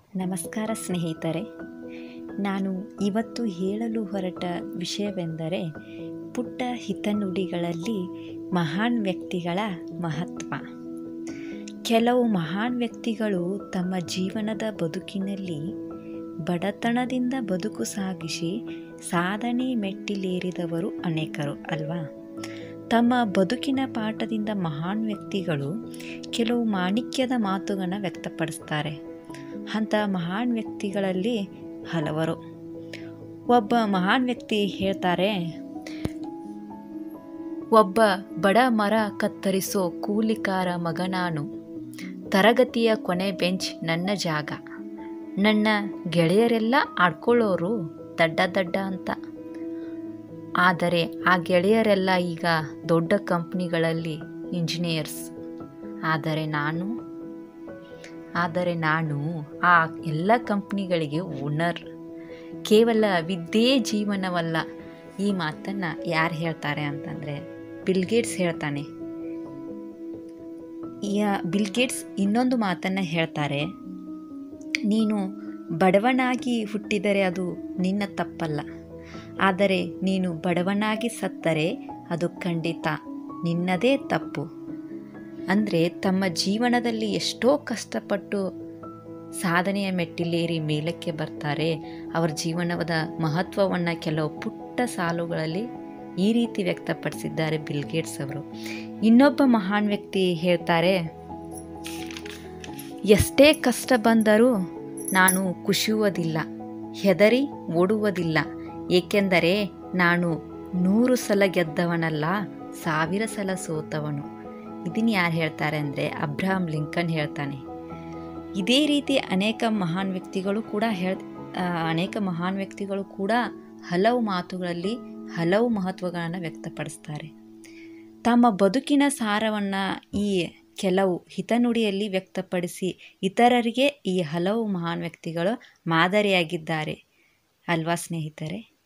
ನಮಸ್ಕಾರ ಸ್ನೇಹಿತರೆ ನಾನು ಇವತ್ತು ಹೇಳಲು ಹೊರಟ ವಿಷಯವೆಂದರೆ ಪುಟ್ಟ ಹಿತನುಡಿಗಳಲ್ಲಿ ಮಹಾನ್ ವ್ಯಕ್ತಿಗಳ ಮಹತ್ವ ಕೆಲವು ಮಹಾನ್ ವ್ಯಕ್ತಿಗಳು ತಮ್ಮ ಜೀವನದ ಬದುಕಿನಲ್ಲಿ ಬಡತನದಿಂದ ಬದುಕು ಸಾಗಿಸಿ ಸಾಧನೆ ಮೆಟ್ಟಿಲೇರಿದವರು ಅನೇಕರು ಅಲ್ವಾ ತಮ್ಮ ಬದುಕಿನ ಪಾಠದಿಂದ ಮಹಾನ್ ವ್ಯಕ್ತಿಗಳು ಕೆಲವು ಮಾಣಿಕ್ಯದ ಮಾತುಗಳನ್ನು ವ್ಯಕ್ತಪಡಿಸ್ತಾರೆ ಅಂಥ ಮಹಾನ್ ವ್ಯಕ್ತಿಗಳಲ್ಲಿ ಹಲವರು ಒಬ್ಬ ಮಹಾನ್ ವ್ಯಕ್ತಿ ಹೇಳ್ತಾರೆ ಒಬ್ಬ ಬಡ ಮರ ಕತ್ತರಿಸೋ ಕೂಲಿಕಾರ ಮಗ ನಾನು ತರಗತಿಯ ಕೊನೆ ಬೆಂಚ್ ನನ್ನ ಜಾಗ ನನ್ನ ಗೆಳೆಯರೆಲ್ಲ ಆಡ್ಕೊಳ್ಳೋರು ದಡ್ಡ ದಡ್ಡ ಅಂತ ಆದರೆ ಆ ಗೆಳೆಯರೆಲ್ಲ ಈಗ ದೊಡ್ಡ ಕಂಪ್ನಿಗಳಲ್ಲಿ ಇಂಜಿನಿಯರ್ಸ್ ಆದರೆ ನಾನು ಆದರೆ ನಾನು ಆ ಎಲ್ಲ ಕಂಪ್ನಿಗಳಿಗೆ ಓನರ್ ಕೇವಲ ವಿದ್ಯೆ ಜೀವನವಲ್ಲ ಈ ಮಾತನ್ನು ಯಾರು ಹೇಳ್ತಾರೆ ಅಂತಂದರೆ ಬಿಲ್ಗೇಟ್ಸ್ ಹೇಳ್ತಾನೆ ಬಿಲ್ಗೇಟ್ಸ್ ಇನ್ನೊಂದು ಮಾತನ್ನು ಹೇಳ್ತಾರೆ ನೀನು ಬಡವನಾಗಿ ಹುಟ್ಟಿದರೆ ಅದು ನಿನ್ನ ತಪ್ಪಲ್ಲ ಆದರೆ ನೀನು ಬಡವನಾಗಿ ಸತ್ತರೆ ಅದು ಖಂಡಿತ ನಿನ್ನದೇ ತಪ್ಪು ಅಂದರೆ ತಮ್ಮ ಜೀವನದಲ್ಲಿ ಎಷ್ಟೋ ಕಷ್ಟಪಟ್ಟು ಸಾಧನೆಯ ಮೆಟ್ಟಿಲೇರಿ ಮೇಲಕ್ಕೆ ಬರ್ತಾರೆ ಅವರ ಜೀವನದ ಮಹತ್ವವನ್ನು ಕೆಲವು ಪುಟ್ಟ ಸಾಲುಗಳಲ್ಲಿ ಈ ರೀತಿ ವ್ಯಕ್ತಪಡಿಸಿದ್ದಾರೆ ಬಿಲ್ಗೇಟ್ಸ್ ಅವರು ಇನ್ನೊಬ್ಬ ಮಹಾನ್ ವ್ಯಕ್ತಿ ಹೇಳ್ತಾರೆ ಎಷ್ಟೇ ಕಷ್ಟ ಬಂದರೂ ನಾನು ಕುಸಿಯುವುದಿಲ್ಲ ಹೆದರಿ ಓಡುವುದಿಲ್ಲ ಏಕೆಂದರೆ ನಾನು ನೂರು ಸಲ ಗೆದ್ದವನಲ್ಲ ಸಾವಿರ ಸಲ ಸೋತವನು ಇದನ್ನು ಯಾರು ಹೇಳ್ತಾರೆ ಅಂದರೆ ಅಬ್ರಹಾಂ ಲಿಂಕನ್ ಹೇಳ್ತಾನೆ ಇದೇ ರೀತಿ ಅನೇಕ ಮಹಾನ್ ವ್ಯಕ್ತಿಗಳು ಕೂಡ ಹೇಳ್ ಅನೇಕ ಮಹಾನ್ ವ್ಯಕ್ತಿಗಳು ಕೂಡ ಹಲವು ಮಾತುಗಳಲ್ಲಿ ಹಲವು ಮಹತ್ವಗಳನ್ನು ವ್ಯಕ್ತಪಡಿಸ್ತಾರೆ ತಮ್ಮ ಬದುಕಿನ ಸಾರವನ್ನು ಈ ಕೆಲವು ಹಿತನುಡಿಯಲ್ಲಿ ವ್ಯಕ್ತಪಡಿಸಿ ಇತರರಿಗೆ ಈ ಹಲವು ಮಹಾನ್ ವ್ಯಕ್ತಿಗಳು ಮಾದರಿಯಾಗಿದ್ದಾರೆ ಅಲ್ವಾ ಸ್ನೇಹಿತರೆ